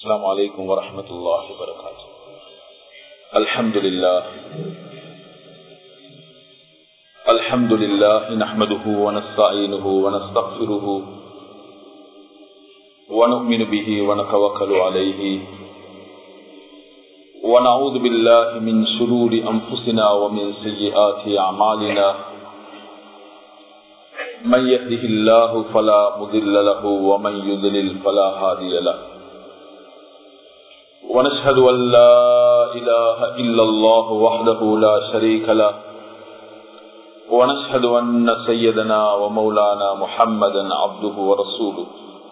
السلام عليكم ورحمة الله وبركاته الحمد لله الحمد لله نحمده ونستعينه ونستغفره ونؤمن به ونتوكل عليه ونعوذ بالله من شرور أنفسنا ومن سيئات أعمالنا من يهده الله فلا مضل له ومن يضلل فلا هادي له ونشهد أن لا إله إلا الله وحده لا شريك له ونشهد أن سيدنا ومولانا محمدا عبده ورسوله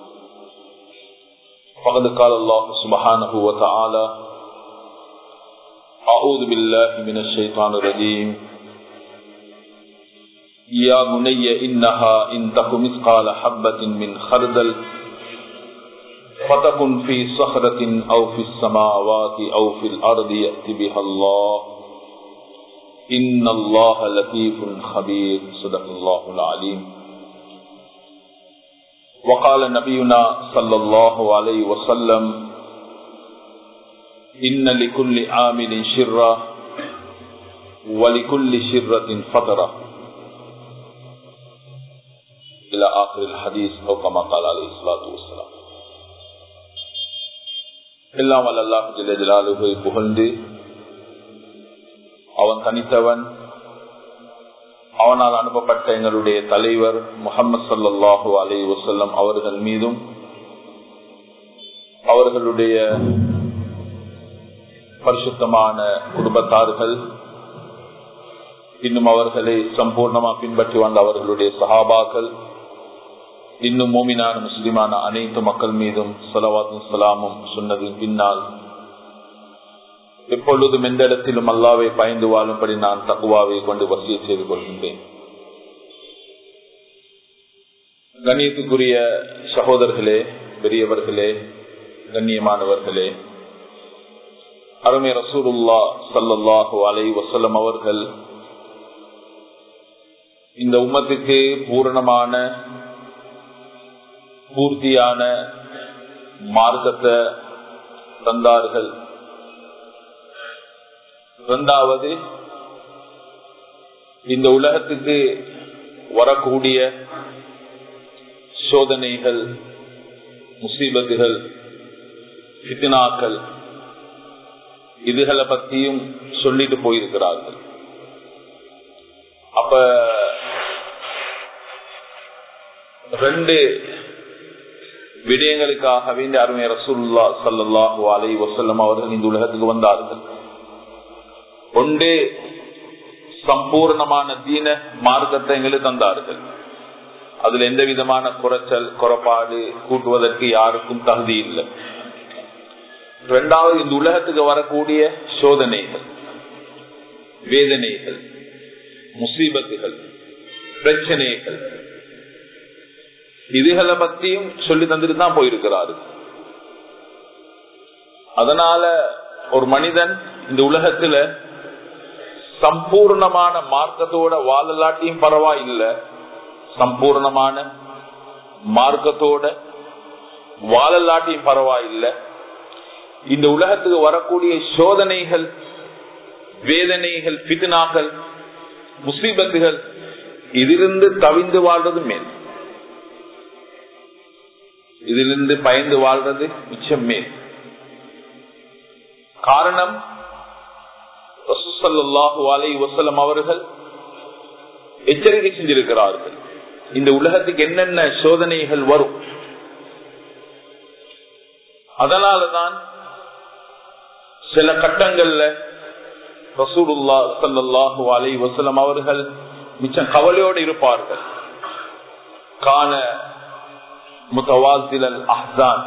فقد قال الله سبحانه وتعالى أعوذ بالله من الشيطان الرجيم يا بني إنها إن تك مثقال حبة من خردل فتكن في صخرة أو في السماوات أو في الأرض يأتي بها الله إن الله لطيف خبير صدق الله العليم وقال نبينا صلى الله عليه وسلم إن لكل عامل شرة ولكل شرة فترة إلى آخر الحديث أو كما قال عليه الصلاة والسلام எல்லாம் அல்லாஹ் ஜில்ல ஜலாலுவை புகழ்ந்து அவன் தனித்தவன் அவனால் அனுப்பப்பட்ட எங்களுடைய தலைவர் முகமது சல்லாஹூ அலி வசல்லம் அவர்கள் மீதும் அவர்களுடைய பரிசுத்தமான குடும்பத்தார்கள் இன்னும் அவர்களை சம்பூர்ணமாக பின்பற்றி வந்த அவர்களுடைய சகாபாக்கள் இன்னும் மூமினான முஸ்லிமான அனைத்து மக்கள் மீதும் சலவாத்தும் சலாமும் சொன்னதின் பின்னால் எப்பொழுதும் எந்த இடத்திலும் அல்லாவை பயந்து வாழும்படி நான் தகுவாவை கொண்டு வசிய செய்து கொள்கின்றேன் கண்ணியத்துக்குரிய சகோதரர்களே பெரியவர்களே கண்ணியமானவர்களே அருமை ரசூருல்லா சல்லாஹூ அலை வசலம் அவர்கள் இந்த உம்மத்துக்கு பூரணமான பூர்த்தியான மார்க்கத்தை தந்தார்கள் இரண்டாவது இந்த உலகத்துக்கு வரக்கூடிய சோதனைகள் முசீபத்துகள் ஃபித்னாக்கள் இதுகளை பத்தியும் சொல்லிட்டு போயிருக்கிறார்கள் அப்ப ரெண்டு விடயங்களுக்காக வேண்டிய அருமை ரசூல்லா சல்லாஹூ அலை வசல்லம் அவர்கள் இந்த உலகத்துக்கு வந்தார்கள் ஒன்று சம்பூர்ணமான தீன மார்க்கத்தை எங்களுக்கு தந்தார்கள் அதுல எந்த விதமான குறைச்சல் குறைபாடு கூட்டுவதற்கு யாருக்கும் தகுதி இல்லை இரண்டாவது இந்த உலகத்துக்கு வரக்கூடிய சோதனைகள் வேதனைகள் முசீபத்துகள் பிரச்சனைகள் இதுகளை பத்தியும் சொல்லி தந்துட்டு தான் போயிருக்கிறாரு அதனால ஒரு மனிதன் இந்த உலகத்துல சம்பூர்ணமான மார்க்கத்தோட வாழலாட்டியும் பரவாயில்லை சம்பூர்ணமான மார்க்கத்தோட வாழலாட்டியும் பரவாயில்லை இந்த உலகத்துக்கு வரக்கூடிய சோதனைகள் வேதனைகள் பித்னாக்கள் முசீபத்துகள் இதிலிருந்து தவிந்து வாழ்றது மேல் இதிலிருந்து பயந்து வாழ்றது மிச்சம் மேல் காரணம் அலை வசலம் அவர்கள் எச்சரிக்கை செஞ்சிருக்கிறார்கள் இந்த உலகத்துக்கு என்னென்ன சோதனைகள் வரும் அதனாலதான் சில கட்டங்கள்ல ரசூலுல்லா சல்லாஹூ அலை வசலம் அவர்கள் மிச்சம் கவலையோடு இருப்பார்கள் காண முத்தவாசிலல் அஹ்தான்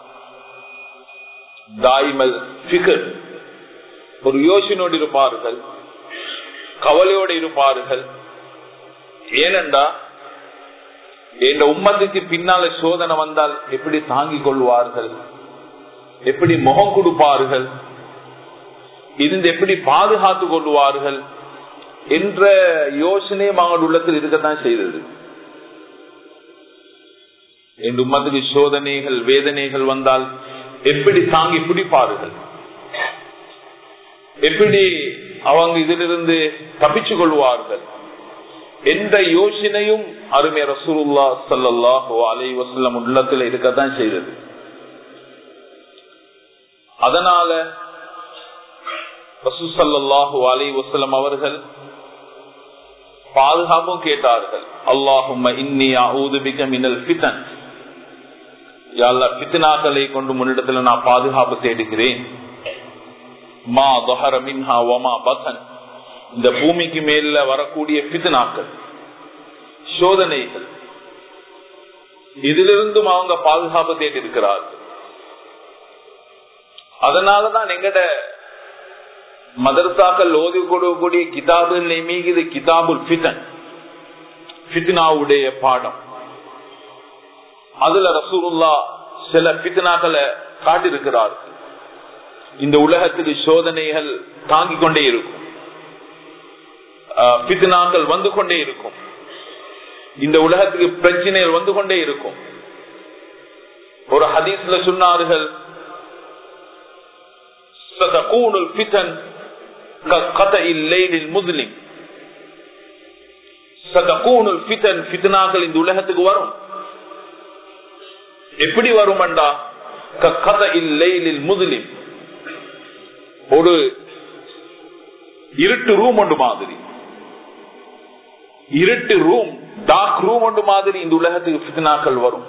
தாய்மல் ஃபிகர் ஒரு யோசனையோடு இருப்பார்கள் கவலையோடு இருப்பார்கள் ஏனென்றா இந்த உம்மத்துக்கு பின்னால சோதனை வந்தால் எப்படி தாங்கிக் கொள்வார்கள் எப்படி முகம் கொடுப்பார்கள் இருந்து எப்படி பாதுகாத்து கொள்வார்கள் என்ற யோசனையும் அவங்கள் உள்ளத்தில் இருக்கத்தான் செய்தது இந்த உம்மத்துக்கு சோதனைகள் வேதனைகள் வந்தால் எப்படி தாங்கி பிடிப்பார்கள் எப்படி அவங்க இதிலிருந்து தப்பிச்சு கொள்வார்கள் எந்த யோசனையும் அருமை ரசூலுல்லா சல்லாஹோ அலை வசல்லம் உள்ளத்தில் இருக்கத்தான் செய்தது அதனால ரசூசல்லாஹு அலை வசலம் அவர்கள் பாதுகாப்பும் கேட்டார்கள் அல்லாஹும் மினல் பித்தன் பித்தனாக்களை கொண்டு முன்னிடத்துல நான் பாதுகாப்பு தேடுகிறேன் மா தொஹர மின்ஹா ஒமா பசன் இந்த பூமிக்கு மேல வரக்கூடிய பித்தனாக்கள் சோதனைகள் இதிலிருந்தும் அவங்க பாதுகாப்பு தேடி இருக்கிறார்கள் அதனாலதான் எங்கட மதர்சாக்கள் ஓதி கொடுக்கக்கூடிய கிதாபுகள் மீது கிதாபுல் பித்தன் பித்னாவுடைய பாடம் அதுல ரசூலுல்லா சில பித்னாக்களை காட்டிருக்கிறார்கள் இந்த உலகத்துக்கு சோதனைகள் தாங்கிக் கொண்டே இருக்கும் பித்னாக்கள் வந்து கொண்டே இருக்கும் இந்த உலகத்துக்கு பிரச்சனைகள் வந்து கொண்டே இருக்கும் ஒரு ஹதீஸ்ல சொன்னார்கள் முஸ்லிம் இந்த உலகத்துக்கு வரும் எப்படி வரும் முஸ்லிம் ஒரு இருட்டு ரூம் ஒன்று மாதிரி இருட்டு ரூம் டார்க் ரூம் ஒன்று மாதிரி இந்த உலகத்துக்கு பித்னாக்கள் வரும்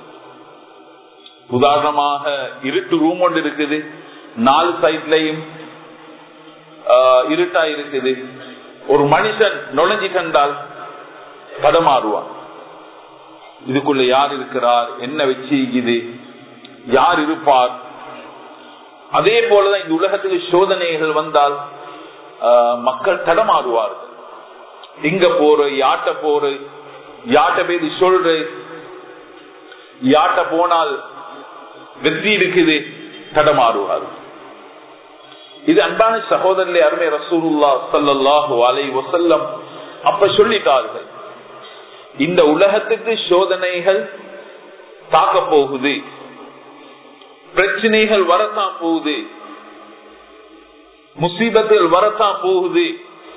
உதாரணமாக இருட்டு ரூம் ஒன்று இருக்குது நாலு சைட்லையும் இருட்டா இருக்குது ஒரு மனுஷன் நுழைஞ்சு கண்டால் தடமாறுவான் இதுக்குள்ள யார் இருக்கிறார் என்ன வச்சு இது யார் இருப்பார் அதே போலதான் இந்த உலகத்துக்கு சோதனைகள் வந்தால் மக்கள் தடமாறுவார்கள் இங்க போற யாட்ட போற யாட்ட பேதி சொல்ற யாட்ட போனால் வெற்றி இருக்குது தடமாறுவார் இது அன்பான சகோதரர்களே அருமை ரசூலுல்லா சல்லாஹூ அலை வசல்லம் அப்ப சொல்லிட்டார்கள் இந்த உலகத்துக்கு சோதனைகள் தாக்க போகுது பிரச்சனைகள் வரத்தான் போகுது முசீபத்தில் வரத்தான் போகுது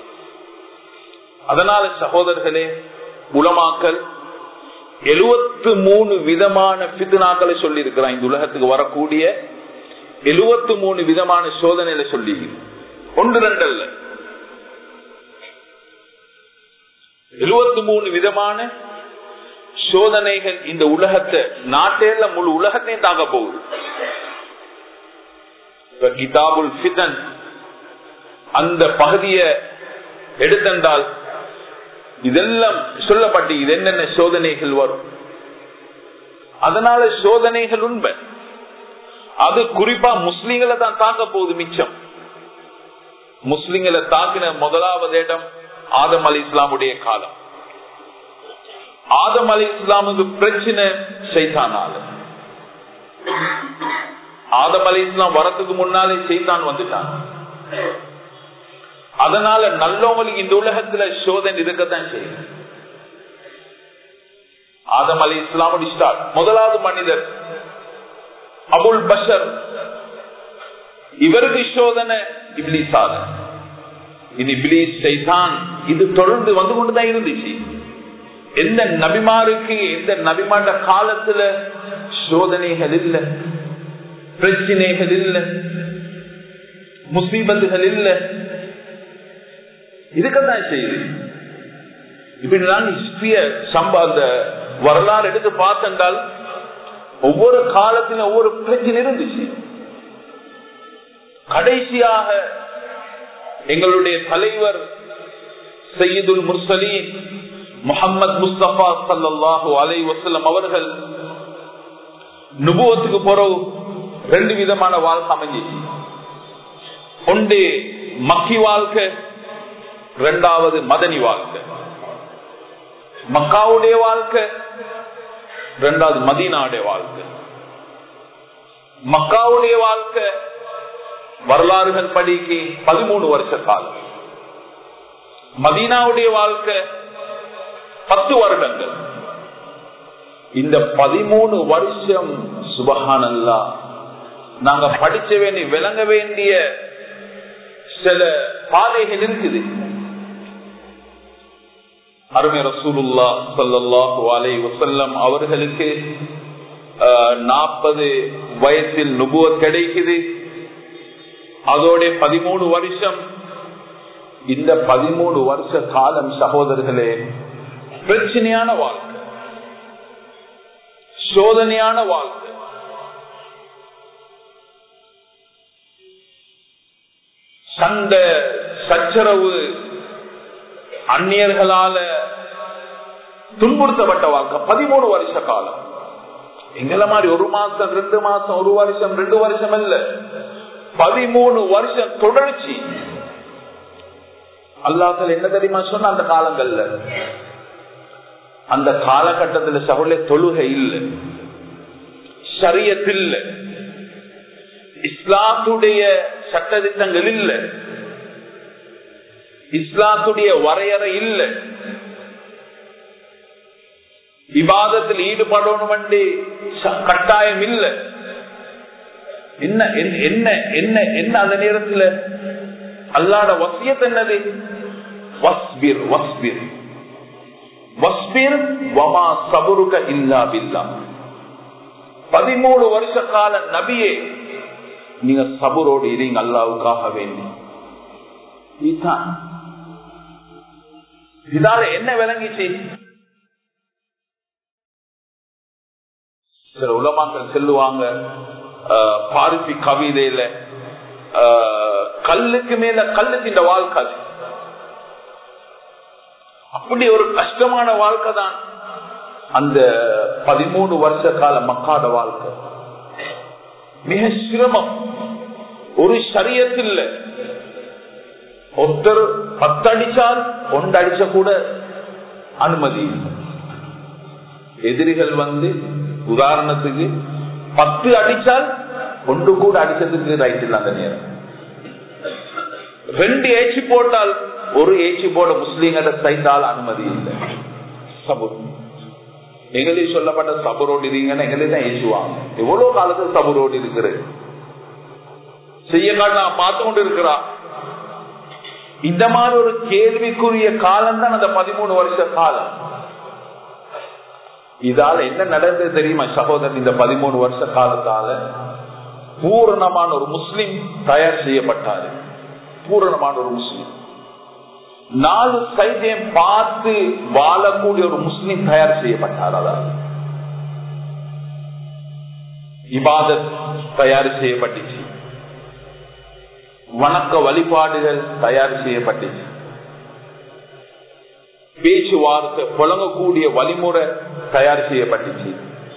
அதனால சகோதரர்களே உலமாக்கல் எழுபத்து மூணு விதமான பித்னாக்களை சொல்லி இருக்கிறான் இந்த உலகத்துக்கு வரக்கூடிய எழுபத்து மூணு விதமான சோதனையில சொல்லி ஒன்று ரெண்டு அல்ல எழுபத்து மூணு விதமான சோதனைகள் இந்த உலகத்தை நாட்டேல முழு உலகத்தையும் தாக்க போகுது கிதாபுல் பிதன் அந்த பகுதியை எடுத்தென்றால் இதெல்லாம் சொல்லப்பட்டு இது என்னென்ன சோதனைகள் வரும் அதனால சோதனைகள் உண்மை அது குறிப்பா முஸ்லிம்களை தான் தாக்க போகுது மிச்சம் முஸ்லிம்களை தாக்கின முதலாவது இடம் ஆதம் அலி இஸ்லாமுடைய காலம் ஆதம் அலி இஸ்லாமுக்கு பிரச்சனை செய்தானால ஆதம் அலி இஸ்லாம் வரத்துக்கு முன்னாலே செய்தான் வந்துட்டான் அதனால நல்லவங்களுக்கு இந்த உலகத்துல சோதனை இருக்கத்தான் செய்யும் ஆதம் அலி இஸ்லாமுடைய ஸ்டார்ட் முதலாவது மனிதர் அபுல் பஷர் இவருக்கு சோதனை இப்ளீஸாக இது இப்ளீஸ் செய்தான் இது தொடர்ந்து வந்து கொண்டுதான் இருந்துச்சு எந்த நபிமாருக்கு எந்த நபிமாண்ட காலத்துல சோதனைகள் இல்ல பிரச்சனைகள் இல்ல முசீபத்துகள் இல்ல இருக்கத்தான் செய்யுது இப்படி நான் ஹிஸ்டரிய சம்பா அந்த வரலாறு எடுத்து பார்த்தென்றால் ஒவ்வொரு காலத்திலும் ஒவ்வொரு பிரச்சனை இருந்துச்சு கடைசியாக எங்களுடைய தலைவர் சையீதுல் முர்சலீன் முகமது முஸ்தபா சல்லாஹூ அலை வசலம் அவர்கள் நுபுவத்துக்கு பிறகு ரெண்டு விதமான வாழ்க்கை அமைஞ்சிச்சு ஒன்று மக்கி வாழ்க்கை ரெண்டாவது மதனி வாழ்க்கை மக்காவுடைய வாழ்க்கை ரெண்டாவது மதீனாவுடைய வாழ்க்கை மக்காவுடைய வாழ்க்கை வரலாறுகள் படிக்கு பதிமூணு வருஷ காலம் மதீனாவுடைய வாழ்க்கை பத்து வருடங்கள் இந்த பதிமூணு வருஷம் சுபகானல்லா நாங்க படிச்ச வேண்டிய விளங்க வேண்டிய சில பாதைகள் இருக்குது அருமை ரசூலுல்லா சல்லாஹு அலை வசல்லம் அவர்களுக்கு நாற்பது வயசில் நுபுவத் கிடைக்குது அதோட பதிமூணு வருஷம் இந்த பதிமூணு வருஷ காலம் சகோதரர்களே பிரச்சனையான வாழ்க்கை சோதனையான வாழ்க்கை சண்டை சச்சரவு அந்நியர்களால துன்புறுத்தப்பட்ட வாழ்க்கை பதிமூணு வருஷ காலம் எங்கள மாதிரி ஒரு மாசம் ரெண்டு மாசம் ஒரு வருஷம் ரெண்டு வருஷம் இல்ல பதிமூணு வருஷம் தொடர்ச்சி அல்லாக்கள் என்ன தெரியுமா சொன்ன அந்த காலங்கள்ல அந்த காலகட்டத்தில் சகோல தொழுகை இல்லை சரியத்தில் இஸ்லாத்துடைய சட்டத்திட்டங்கள் இல்லை இஸ்லாத்துடைய வரையறை இல்லை விவாதத்தில் ஈடுபடணும் கட்டாயம் இல்லை என்ன என்ன என்ன என்ன அந்த நேரத்தில் அல்லாட வசியத் என்னது வஸ்பிர் வஸ்பிர் வஸ்பிர் வமா சபுருக இல்லா பில்லா பதிமூணு வருஷ கால நபியே நீங்க சபுரோடு இருங்க அல்லாவுக்காக வேண்டி இதுதான் இதால என்ன விளங்கிச்சு சில உலமாக்கள் செல்லுவாங்க பாரிசி கவிதையில கல்லுக்கு மேல கல்லுக்கு இந்த வாழ்க்கை அப்படி ஒரு கஷ்டமான வாழ்க்கை தான் அந்த பதிமூணு வருஷ கால மக்காத வாழ்க்கை மிக சிரமம் ஒரு சரியத்தில் ஒருத்தர் பத்தடிச்சால் ஒன்றடிச்ச கூட அனுமதி எதிரிகள் வந்து உதாரணத்துக்கு பத்து அடிச்சால் ஒன்று கூட அடிச்சதுக்கு ரைட் இல்லை அந்த நேரம் ரெண்டு ஏச்சி போட்டால் ஒரு ஏச்சி போட முஸ்லீம்கிட்ட சைத்தால் அனுமதி இல்லை சபுர் எங்களில் சொல்லப்பட்ட சபுரோடு இருக்கீங்கன்னா எங்களே தான் ஏசுவாங்க எவ்வளவு காலத்துக்கு சபுரோடு இருக்கிறது செய்ய நான் பார்த்து கொண்டு இருக்கிறா இந்த மாதிரி ஒரு கேள்விக்குரிய காலம் தான் அந்த பதிமூணு வருஷ காலம் இதால என்ன நடந்தது தெரியுமா சகோதரன் இந்த பதிமூணு வருஷ காலத்தால பூரணமான ஒரு முஸ்லிம் தயார் செய்யப்பட்டாரு பூரணமான ஒரு முஸ்லிம் நாலு சைத்தியம் பார்த்து வாழக்கூடிய ஒரு முஸ்லிம் தயார் செய்யப்பட்டார் அதாவது இபாதத் தயார் செய்யப்பட்டுச்சு வணக்க வழிபாடுகள் தயார் செய்யப்பட்டுச்சு பேச்சுவார்த்தை புழங்கக்கூடிய வழிமுறை தயார் செய்யப்பட்டுச்சு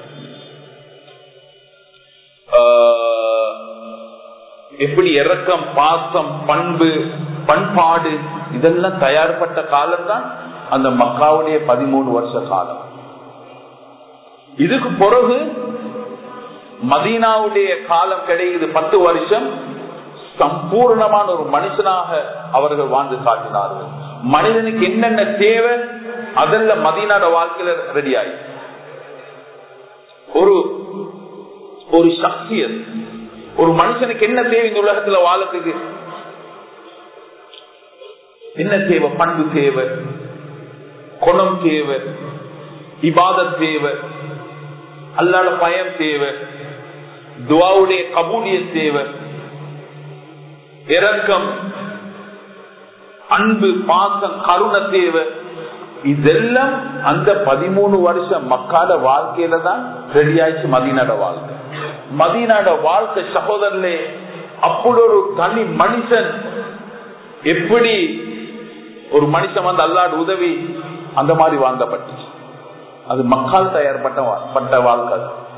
எப்படி இறக்கம் பாசம் பண்பு பண்பாடு இதெல்லாம் தயார்பட்ட காலம் தான் அந்த மக்காவுடைய பதிமூணு வருஷ காலம் இதுக்கு பிறகு மதீனாவுடைய காலம் கிடைக்குது பத்து வருஷம் சம்பூர்ணமான ஒரு மனுஷனாக அவர்கள் வாழ்ந்து காட்டினார்கள் மனிதனுக்கு என்னென்ன தேவை அதெல்லாம் மதீனாட வாழ்க்கையில ரெடி ஆயி ஒரு ஒரு சக்தியர் ஒரு மனுஷனுக்கு என்ன தேவை இந்த உலகத்துல வாழத்துக்கு என்ன தேவை பண்பு தேவை குணம் தேவை இபாத தேவை அல்லாட பயம் தேவை துவாவுடைய கபூலிய தேவை இறக்கம் அன்பு பாசம் கருண தேவை இதெல்லாம் அந்த பதிமூணு வருஷம் மக்கால வாழ்க்கையில தான் ரெடி ஆயிடுச்சு மதிநாட வாழ்க்கை மதிநாட வாழ்க்கை சகோதரர்களே அப்படி ஒரு தனி மனுஷன் எப்படி ஒரு மனுஷன் வந்து அல்லாடு உதவி அந்த மாதிரி வாழ்ந்தப்பட்டுச்சு அது மக்கள் தயார்பட்ட பட்ட வாழ்க்கை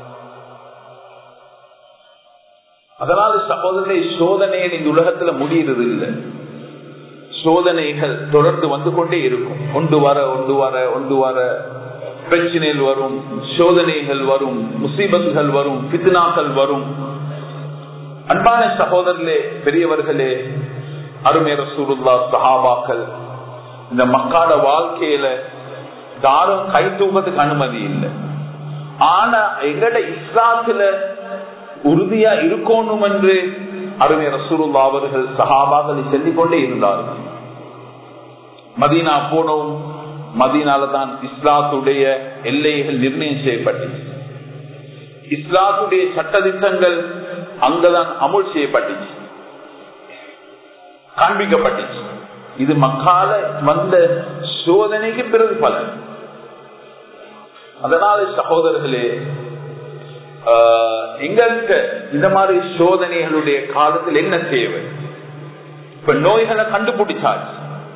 அதனால சகோதரனை சோதனைகள் இந்த உலகத்துல முடியறது இல்லை சோதனைகள் தொடர்ந்து வந்து கொண்டே இருக்கும் ஒன்று வர ஒன்று வர ஒன்று வர பிரச்சனைகள் வரும் சோதனைகள் வரும் முசீபத்துகள் வரும் பித்னாக்கள் வரும் அன்பான சகோதரர்களே பெரியவர்களே அருமை ரசூருல்லா சஹாபாக்கள் இந்த மக்காட வாழ்க்கையில தாரும் கை தூக்கத்துக்கு அனுமதி இல்லை ஆனா எங்கட இஸ்லாத்துல உறுதியா இருக்கணும் என்று அருமை ரசூலுல்லா அவர்கள் சஹாபாக்களை சொல்லிக் கொண்டே இருந்தார்கள் மதீனா போனவும் மதீனால தான் இஸ்லாத்துடைய எல்லைகள் நிர்ணயம் செய்யப்பட்டது இஸ்லாத்துடைய சட்டதிட்டங்கள் அங்கதான் அமுல் செய்யப்பட்டுச்சு காண்பிக்கப்பட்டுச்சு இது மக்கால வந்த சோதனைக்கு பிறகு பலன் அதனால சகோதரர்களே எங்களுக்கு இந்த மாதிரி சோதனைகளுடைய காலத்தில் என்ன தேவை இப்ப நோய்களை கண்டுபிடிச்சாச்சு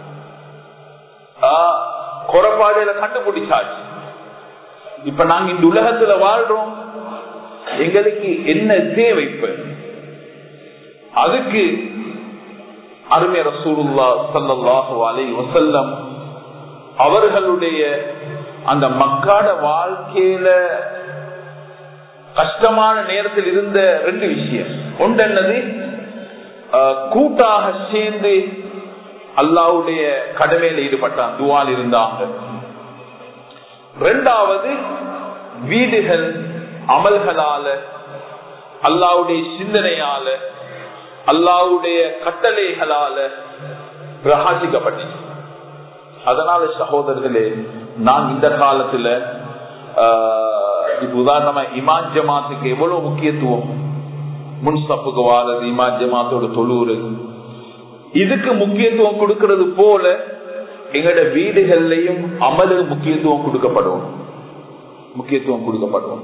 குறைபாடுகளை கண்டுபிடிச்சாச்சு இப்ப நாங்க இந்த உலகத்துல வாழ்றோம் எங்களுக்கு என்ன தேவை இப்ப அதுக்கு அருமை ரசூலுல்லா சல்லாஹு அலை வசல்லம் அவர்களுடைய அந்த மக்காட வாழ்க்கையில கஷ்டமான நேரத்தில் இருந்த ரெண்டு விஷயம் ஒன்று என்னது கூட்டாக சேர்ந்து அல்லாவுடைய கடமையில ஈடுபட்டான் துவால் இருந்தாங்க ரெண்டாவது வீடுகள் அமல்களால அல்லாவுடைய சிந்தனையால அல்லாவுடைய கட்டளைகளால பிரகாசிக்கப்பட்டுச்சு அதனால சகோதரர்களே நான் இந்த காலத்துல இப்ப உதாரணமா இமான் ஜமாத்துக்கு எவ்வளவு முக்கியத்துவம் முன்சப்புக்கு வாரது இமான் ஜமாத்தோட தொழுவுறு இதுக்கு முக்கியத்துவம் கொடுக்கிறது போல எங்களோட வீடுகள்லையும் அமலுக்கு முக்கியத்துவம் கொடுக்கப்படும் முக்கியத்துவம் கொடுக்கப்படும்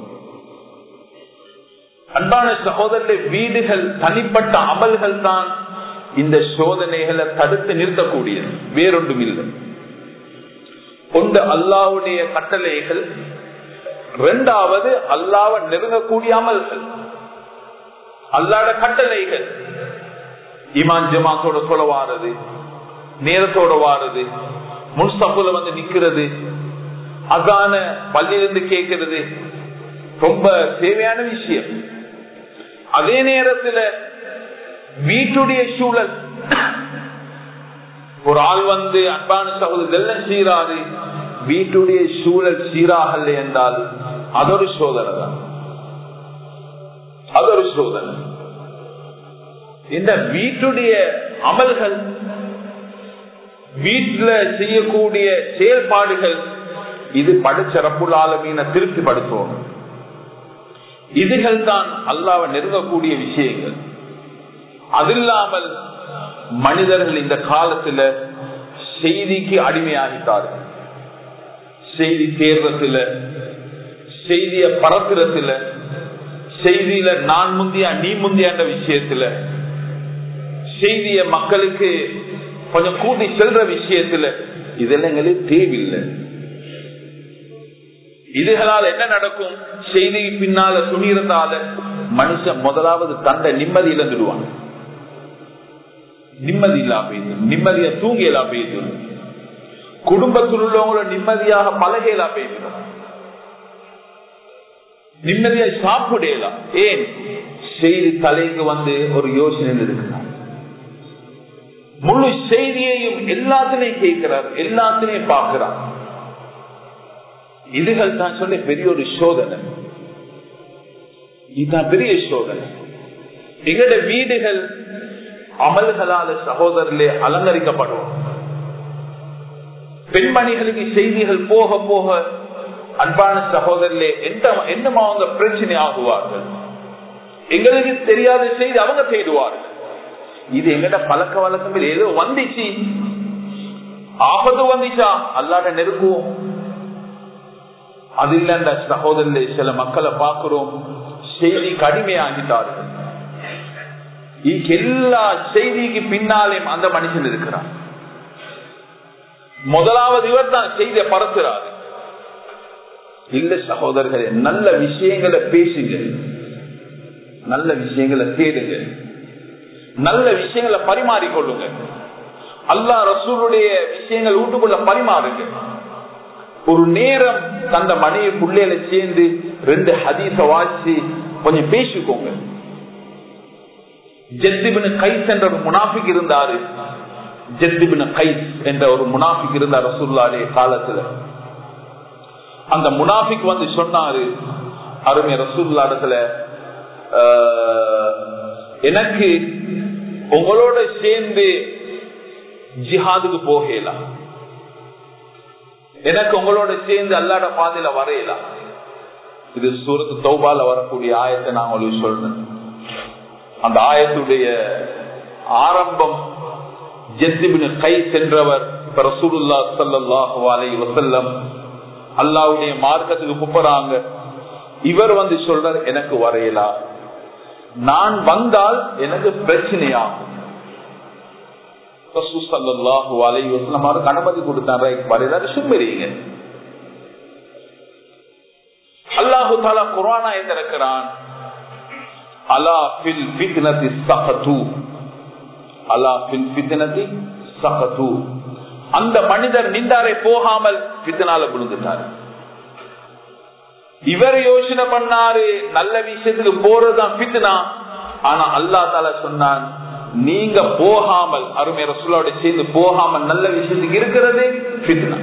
அன்பான சகோதரருடைய வீடுகள் தனிப்பட்ட அமல்கள் தான் இந்த சோதனைகளை தடுத்து நிறுத்தக்கூடியது வேறொன்றும் இல்லை ஒன்று அல்லாவுடைய கட்டளைகள் இரண்டாவது அல்லாவை நெருங்கக்கூடிய அமல்கள் அல்லாட கட்டளைகள் இமான் ஜமாத்தோட சொல்ல வாரது நேரத்தோட வாரது முன்சப்புல வந்து நிக்கிறது அதான பள்ளியிலிருந்து கேட்கிறது ரொம்ப தேவையான விஷயம் அதே நேரத்தில் வீட்டுடைய சூழல் ஒரு ஆள் வந்து அன்பான சகோதரர் எல்லாம் சீராது வீட்டுடைய சூழல் சீராகல என்றால் அது ஒரு சோதனை தான் அது ஒரு சோதனை இந்த வீட்டுடைய அமல்கள் வீட்டுல செய்யக்கூடிய செயல்பாடுகள் இது படைச்சரப்புள்ள ஆலமீன திருப்தி படுத்துவோம் இதுகள் தான் அல்லாவை நெருங்கக்கூடிய விஷயங்கள் அது இல்லாமல் மனிதர்கள் இந்த காலத்துல செய்திக்கு அடிமையாகிட்டார்கள் செய்தி தேர்வத்துல செய்திய பரப்புறத்துல செய்தியில நான் முந்தியா நீ முந்தியான்ற விஷயத்துல செய்திய மக்களுக்கு கொஞ்சம் கூட்டி செல்ற விஷயத்துல இதெல்லாம் எங்களுக்கு தேவையில்லை இதுகளால் என்ன நடக்கும் செய்தி பின்னால துணியிருந்தால மனுஷன் முதலாவது தந்த நிம்மதி இழந்துடுவான் நிம்மதி இல்லா போயிட்டு நிம்மதியா தூங்கியலா போயிட்டு குடும்பத்தில் உள்ளவங்கள நிம்மதியாக பழகையலா போயிட்டு நிம்மதியா சாப்பிடலாம் ஏன் செய்தி தலைக்கு வந்து ஒரு யோசனை இருக்கிறார் முழு செய்தியையும் எல்லாத்திலையும் கேட்கிறார் எல்லாத்திலையும் பார்க்கிறார் இதுகள் தான் சொல்லி பெரிய ஒரு சோதனை இதுதான் பெரிய சோதனை எங்களுடைய வீடுகள் அமல்களால சகோதரர்களே அலங்கரிக்கப்படும் பெண்மணிகளுக்கு செய்திகள் போக போக அன்பான சகோதரர்களே எந்த என்னமா அவங்க பிரச்சனை ஆகுவார்கள் எங்களுக்கு தெரியாத செய்தி அவங்க தேடுவார்கள் இது எங்கட பழக்க வழக்கம் ஏதோ வந்துச்சு ஆபத்து வந்துச்சா அல்லாட நெருங்குவோம் அது இல்ல சகோதரர்களே சில மக்களை பார்க்கிறோம் செய்தி கடுமையாகிட்டார்கள் எல்லா செய்திக்கு பின்னாலேயும் அந்த மனுஷன் இருக்கிறார் முதலாவது இவர் தான் செய்தியை பரப்புறாரு இல்ல சகோதரர்களே நல்ல விஷயங்களை பேசுங்க நல்ல விஷயங்களை தேடுங்க நல்ல விஷயங்களை பரிமாறிக்கொள்ளுங்க அல்லா ரசூலுடைய விஷயங்கள் வீட்டுக்குள்ள பரிமாறுங்க ஒரு நேரம் தந்த மனைவி பிள்ளைகளை சேர்ந்து ரெண்டு ஹதீச வாசி கொஞ்சம் பேசிக்கோங்க ஜெத்திபின் கைஸ் என்ற ஒரு முனாஃபிக் இருந்தாரு ஜெத்திபின் கைஸ் என்ற ஒரு முனாஃபிக் இருந்தார் ரசூல்லாடைய காலத்துல அந்த முனாஃபிக் வந்து சொன்னாரு அருமை ரசூல்லா இடத்துல எனக்கு உங்களோட சேர்ந்து ஜிஹாதுக்கு போகலாம் எனக்கு உங்களோட சேர்ந்து அல்லாட பாதையில வரையலாம் இது சூரத்து தௌபால வரக்கூடிய ஆயத்தை நான் உங்களுக்கு சொல்றேன் அந்த ஆயத்துடைய ஆரம்பம் ஜெத்திபின் கை சென்றவர் ரசூலுல்லா சல்லாஹு அலை வசல்லம் அல்லாவுடைய மார்க்கத்துக்கு புப்பறாங்க இவர் வந்து சொல்றார் எனக்கு வரையலா நான் வந்தால் எனக்கு பிரச்சனையாகும் அனுமதி கொடுத்தாரு வரையலாரு சும்மறீங்க அல்லாஹு தாலா குரானா இருக்கிறான் அலா பில் பித்னதி சகது அலா பில் பித்னதி சகது அந்த மனிதர் நின்றாரை போகாமல் பித்தனால விழுந்துட்டார் இவர் யோசனை பண்ணாரு நல்ல விஷயத்துக்கு போறதுதான் பித்னா ஆனா அல்லா தால சொன்னான் நீங்க போகாமல் அருமை ரசூலோட சேர்ந்து போகாமல் நல்ல விஷயத்துக்கு இருக்கிறது பித்னா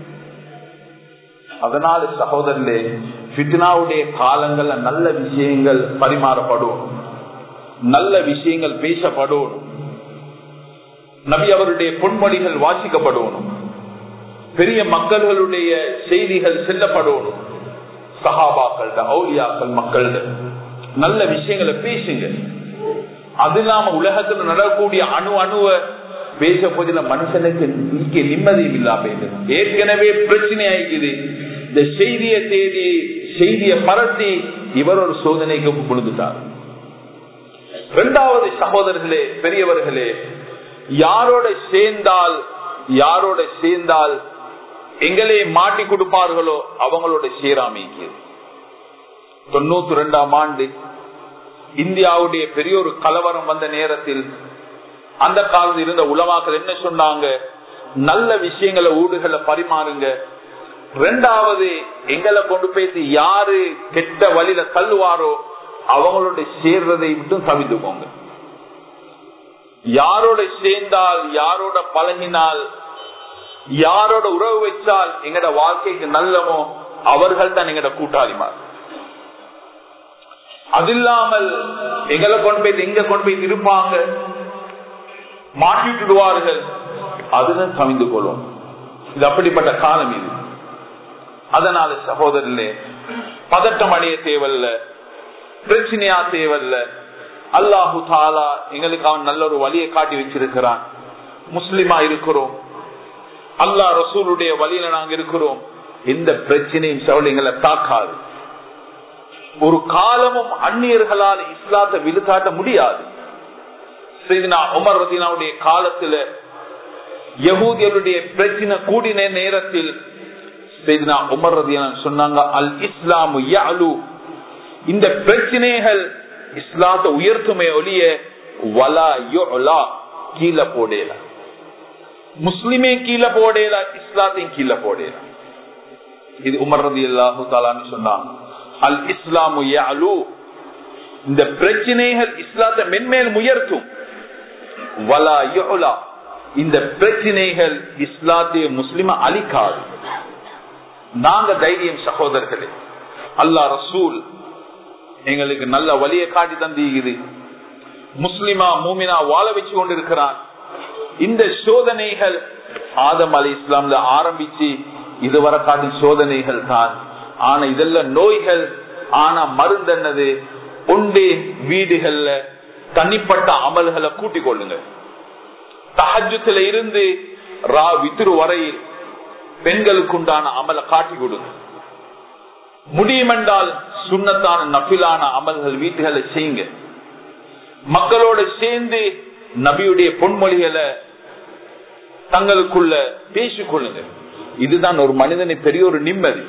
அதனால சகோதரர்களே பித்னாவுடைய காலங்கள்ல நல்ல விஷயங்கள் பரிமாறப்படும் நல்ல விஷயங்கள் பேசப்படும் நபி அவருடைய பொன்மொழிகள் வாசிக்கப்படணும் பெரிய மக்கள்களுடைய செய்திகள் செல்லப்படணும் சகாபாக்கள் அவுலியாக்கள் மக்கள் நல்ல விஷயங்களை பேசுங்க அது இல்லாம உலகத்துல நடக்கக்கூடிய அணு அணுவ பேச போதில மனுஷனுக்கு இங்கே நிம்மதியும் இல்லாம ஏற்கனவே பிரச்சனை ஆயிக்குது இந்த செய்திய தேதி செய்திய பரத்தி இவர் ஒரு சோதனைக்கு கொடுத்துட்டார் இரண்டாவது சகோதரர்களே பெரியவர்களே யாரோட சேர்ந்தால் யாரோட சேர்ந்தால் எங்களே மாட்டி கொடுப்பார்களோ அவங்களோட சேராமைக்கு தொண்ணூத்தி ரெண்டாம் ஆண்டு இந்தியாவுடைய பெரிய ஒரு கலவரம் வந்த நேரத்தில் அந்த காலத்தில் இருந்த உலமாக்கள் என்ன சொன்னாங்க நல்ல விஷயங்களை ஊடுகளை பரிமாறுங்க ரெண்டாவது எங்களை கொண்டு போயிட்டு யாரு கெட்ட வழியில தள்ளுவாரோ அவங்களோட சேர்றதை மட்டும் தவிர்த்துக்கோங்க யாரோட சேர்ந்தால் யாரோட பழகினால் யாரோட உறவு வச்சால் எங்கட வாழ்க்கைக்கு நல்லமோ அவர்கள் தான் எங்கட கூட்டாளிமார் அது இல்லாமல் எங்களை கொண்டு போய் எங்க கொண்டு போய் இருப்பாங்க மாட்டிவிடுவார்கள் அதுதான் சமைந்து கொள்ளும் இது அப்படிப்பட்ட காலம் இது அதனால சகோதரர்களே பதட்டம் அடைய தேவல்ல பிரச்சனையா தேவல்ல அல்லாஹு தாலா எங்களுக்கு அவன் நல்ல ஒரு வழியை காட்டி வச்சிருக்கிறான் முஸ்லிமா இருக்கிறோம் அல்லா ரசூலுடைய வழியில நாங்க இருக்கிறோம் எந்த பிரச்சனையும் சவல் எங்களை தாக்காது ஒரு காலமும் அந்நியர்களால் இஸ்லாத்தை விழுக்காட்ட முடியாது உமர் ரதீனாவுடைய காலத்துல யகூதியருடைய பிரச்சனை கூடின நேரத்தில் உமர் ரதீனா சொன்னாங்க அல் இஸ்லாமு யாலு இந்த பிரச்சனைகள் இஸ்லாத்தை உயர்த்துமே ஒழிய வலா யோலா கீழே போடல முஸ்லிமே கீழே போடல இஸ்லாத்தையும் கீழே போடல இது உமர் ரதி அல்லாஹு தாலான்னு சொன்னாங்க அல் இஸ்லாமு யாலு இந்த பிரச்சனைகள் இஸ்லாத்தை மென்மேல் உயர்த்தும் வலா யோலா இந்த பிரச்சனைகள் இஸ்லாத்திய முஸ்லிம அழிக்காது நாங்க தைரியம் சகோதரர்களே அல்லா ரசூல் எங்களுக்கு நல்ல வழியை காட்டி தந்திக்குது முஸ்லிமா மூமினா வாழ வச்சு கொண்டிருக்கிறான் இந்த சோதனைகள் ஆதம் அலி இஸ்லாம்ல ஆரம்பிச்சு இதுவரை காட்டி சோதனைகள் தான் ஆனா இதெல்லாம் நோய்கள் ஆனா மருந்து என்னது உண்டு வீடுகள்ல தனிப்பட்ட அமல்களை கூட்டிக் கொள்ளுங்க தஹஜத்துல இருந்து ரா வித்துரு வரையில் பெண்களுக்கு உண்டான அமலை காட்டி கொடுங்க முடியுமென்றால் சுண்ணத்தான நபிலான அமல்கள் வீட்டுகளை செய்யுங்க மக்களோட சேர்ந்து நபியுடைய பொன்மொழிகளை தங்களுக்குள்ள பேசிக்கொள்ளுங்க இதுதான் ஒரு மனிதனை பெரிய ஒரு நிம்மதி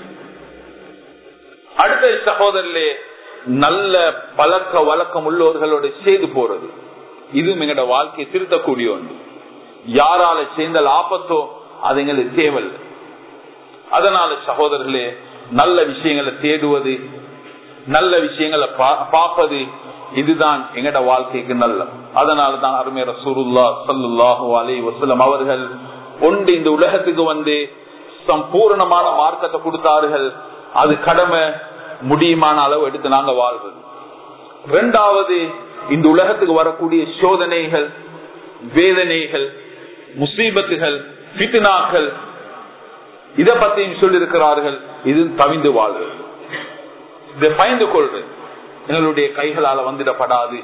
அடுத்த சகோதரர்களே நல்ல பழக்க வழக்கம் உள்ளவர்களோட சேர்ந்து போறது இதுவும் எங்களோட வாழ்க்கையை திருத்தக்கூடிய ஒன்று யாரால சேர்ந்தால் ஆபத்தோ அது எங்களுக்கு தேவையில்லை அதனால சகோதரர்களே நல்ல விஷயங்களை தேடுவது நல்ல விஷயங்களை பார்ப்பது இதுதான் எங்கட வாழ்க்கைக்கு நல்ல அதனால தான் அருமையர சுருல்லா சல்லுல்லாஹு அலி வசலம் அவர்கள் ஒன்று இந்த உலகத்துக்கு வந்து சம்பூர்ணமான மார்க்கத்தை கொடுத்தார்கள் அது கடமை முடியுமான அளவு எடுத்து நாங்க வாழ்வது இரண்டாவது இந்த உலகத்துக்கு வரக்கூடிய சோதனைகள் வேதனைகள் முசீபத்துகள் பித்னாக்கள் இத பத்தியும் சொல்லியிருக்கிறார்கள் இது தவிந்து வாழ்றது இதை பயந்து கொள்றது எங்களுடைய கைகளால வந்துடப்படாது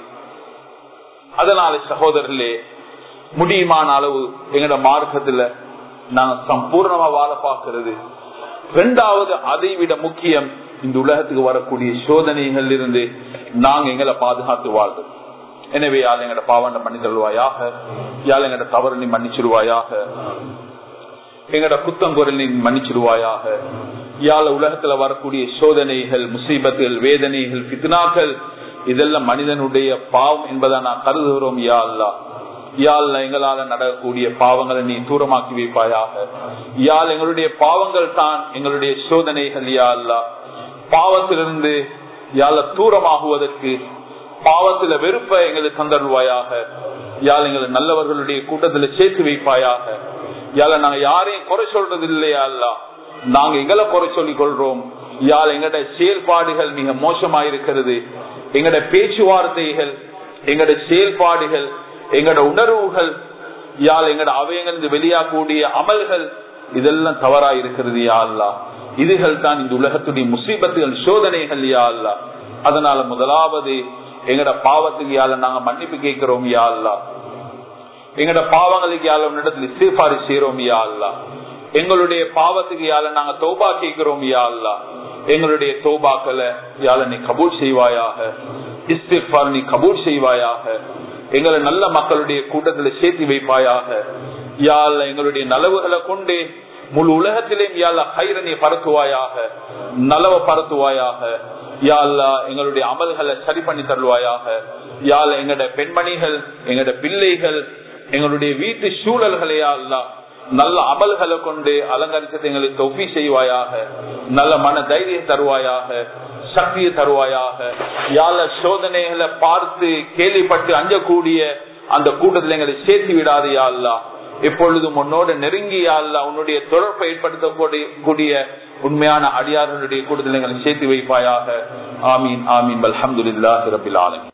அதனால சகோதரர்களே முடியுமான அளவு எங்களோட மார்க்கத்துல நாங்க சம்பூர்ணமா வாழ பார்க்கிறது இரண்டாவது அதை விட முக்கியம் இந்த உலகத்துக்கு வரக்கூடிய சோதனைகள் இருந்து நாங்க எங்களை பாதுகாத்து வாழ்றோம் எனவே யாழ் எங்கட பாவண்ட பண்ணி தருவாயாக யாழ் எங்கட தவறு நீ மன்னிச்சிருவாயாக எங்கட குத்தங்குரல் நீ மன்னிச்சிருவாயாக யாழ் உலகத்துல வரக்கூடிய சோதனைகள் முசீபத்துகள் வேதனைகள் பித்னாக்கள் இதெல்லாம் மனிதனுடைய பாவம் என்பதை நான் கருதுகிறோம் யா அல்லா யாழ் எங்களால நடக்கக்கூடிய பாவங்களை நீ தூரமாக்கி வைப்பாயாக யாழ் எங்களுடைய பாவங்கள் தான் எங்களுடைய சோதனைகள் யா அல்லா பாவத்திலிருந்து யாழ தூரமாகுவதற்கு பாவத்துல வெறுப்ப எங்களுக்கு தந்தருவாயாக யாழ் எங்களை நல்லவர்களுடைய கூட்டத்துல சேர்த்து வைப்பாயாக யாழ நாங்க யாரையும் குறை சொல்றது இல்லையா அல்ல நாங்க எங்களை குறை சொல்லிக் கொள்றோம் யாழ் எங்கட செயல்பாடுகள் மிக மோசமாயிருக்கிறது எங்கட பேச்சுவார்த்தைகள் எங்கட செயல்பாடுகள் எங்கட உணர்வுகள் யாழ் எங்கட அவையங்கிருந்து வெளியாகக்கூடிய அமல்கள் இதெல்லாம் தவறா இருக்கிறது யா அல்லா இதுகள் தான் இந்த உலகத்துடைய முசீபத்துகள் சோதனைகள் யா அல்லா அதனால முதலாவது எங்கட பாவத்துக்கு யாழ நாங்க மன்னிப்பு கேட்கிறோம் யா அல்லா எங்கட பாவங்களுக்கு யாழ இடத்துல சீர்பாடு செய்யறோம் யா அல்லா எங்களுடைய பாவத்துக்கு யாழ நாங்க தோபா கேட்கிறோம் யா அல்லா எங்களுடைய தோபாக்களை யாழ நீ கபூல் செய்வாயாக இஸ்திஃபார் நீ கபூல் செய்வாயாக எங்களை நல்ல மக்களுடைய கூட்டத்துல சேர்த்து வைப்பாயாக யாழ் எங்களுடைய நலவுகளை கொண்டு முழு உலகத்திலேயும் யாழ ஹைரனை பரத்துவாயாக நலவை பரத்துவாயாக யாழ்லா எங்களுடைய அமல்களை சரி பண்ணி தருவாயாக யாழ் எங்கட பெண்மணிகள் எங்கட பிள்ளைகள் எங்களுடைய வீட்டு சூழல்களை யாழ்லா நல்ல அமல்களை கொண்டு அலங்கரிச்சதை எங்களுக்கு ஒப்பி செய்வாயாக நல்ல மன தைரியம் தருவாயாக சக்தியை தருவாயாக யாழ சோதனைகளை பார்த்து கேள்விப்பட்டு அஞ்சக்கூடிய அந்த கூட்டத்தில் எங்களை சேர்த்து விடாது யாழ்லா எப்பொழுதும் உன்னோட நெருங்கி யாழ்லா உன்னுடைய தொடர்பை ஏற்படுத்தக்கூடிய உண்மையான அடியார்களுடைய கூட்டத்தில் எங்களை சேர்த்து வைப்பாயாக ஆமீன் ஆமீன் அல்ஹம்துலில்லாஹி ரபில் ஆலமீன்